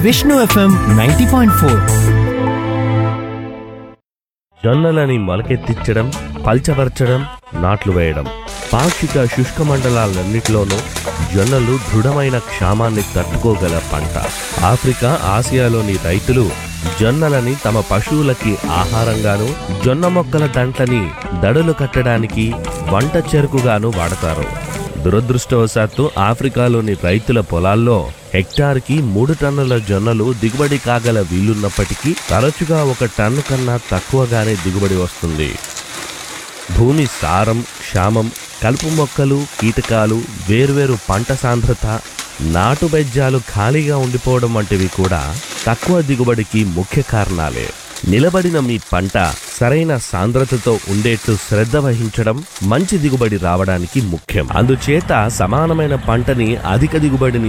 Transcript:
Vishnu FM ninety point four జొన్నలని మొలకెత్తించడం పల్చబరచడం నాట్లు వేయడం పాక్షిక శుష్క మండలాలన్నిటిలోనూ జొన్నలు దృఢమైన క్షామాన్ని తట్టుకోగల పంట ఆఫ్రికా ఆసియాలోని రైతులు జొన్నలని తమ పశువులకి ఆహారంగాను జొన్న మొక్కల దంట్లని దడులు కట్టడానికి వంట చెరుకుగాను వాడతారు దురదృష్టవశాత్తు ఆఫ్రికాలోని రైతుల పొలాల్లో హెక్టార్కి మూడు టన్నుల జొన్నలు దిగుబడి కాగల వీలున్నప్పటికీ తరచుగా ఒక టన్ను కన్నా తక్కువగానే దిగుబడి వస్తుంది భూమి సారం క్షామం కలుపు మొక్కలు కీటకాలు వేర్వేరు పంట సాంద్రత నాటు బెజ్జాలు ఖాళీగా ఉండిపోవడం వంటివి కూడా తక్కువ దిగుబడికి ముఖ్య కారణాలే నిలబడిన మీ పంట సరైన సాంద్రతతో ఉండేట్టు శ్రద్ధ వహించడం మంచి దిగుబడి రావడానికి ముఖ్యం అందుచేత సమానమైన పంటని అధిక దిగుబడిని